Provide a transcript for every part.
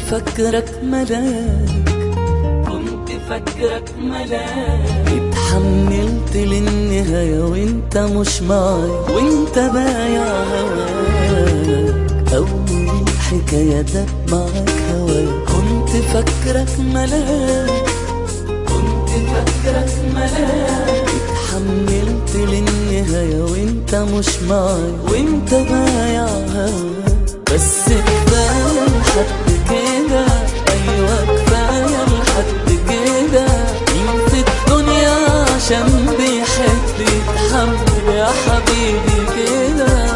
فاكرك ملاك كنت فاكرك ملاك اتحملت للنهاية وانت مش معاي وانت بايع هواك أول الحكاية دب معاك هواك كنت فاكرك ملاك كنت فاكرك ملاك اتحملت للنهاية وانت مش معاي وانت بايع هواك بس كفاية لحد كده أيوة كفاية لحد كده مين في الدنيا عشان بيحب يتحمل يا حبيبي كده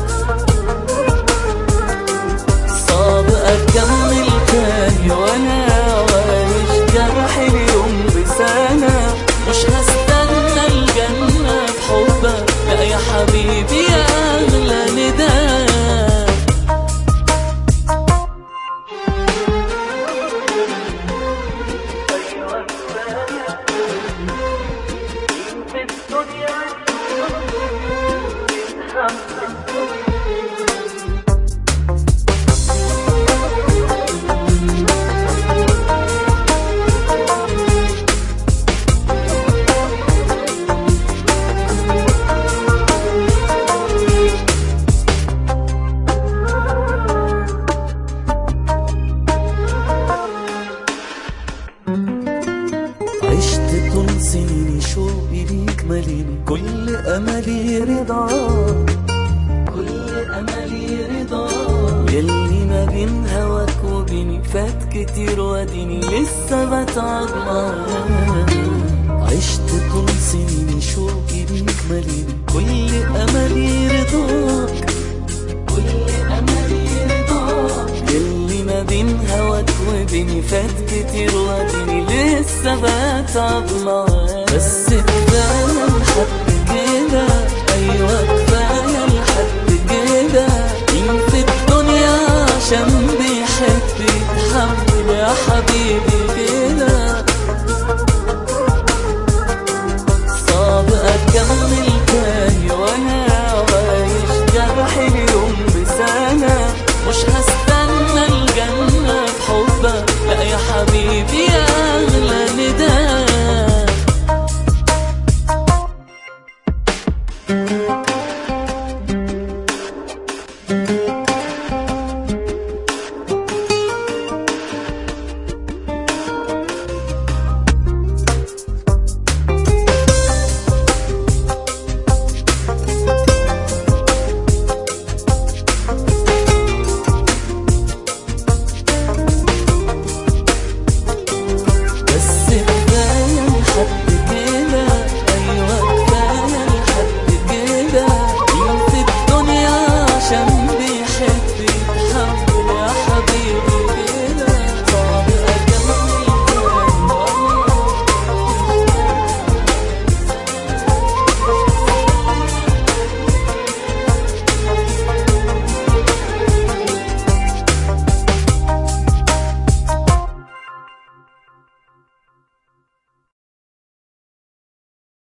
صعب أكمل تاني وأنا عايش جرح اليوم بسنة مش هستنى الجنة في حبك لا يا حبيبي يا أغلى نداء عشت طول سنيني شوقي ليك ماليني كل املي رضاك كل أملي رضاك يلي ما بين هواك وبيني فات كتير واديني لسه بتعب معاك عشت طول سنيني شوقي ليك ماليني كل املي رضاك كل أملي رضاك يلي ما بين هواك وبيني فات كتير واديني لسه بتعب معاك بس كفاية لحد كده أيوة كفاية لحد كده مين في الدنيا عشان بيحب يتحمل يا حبيبي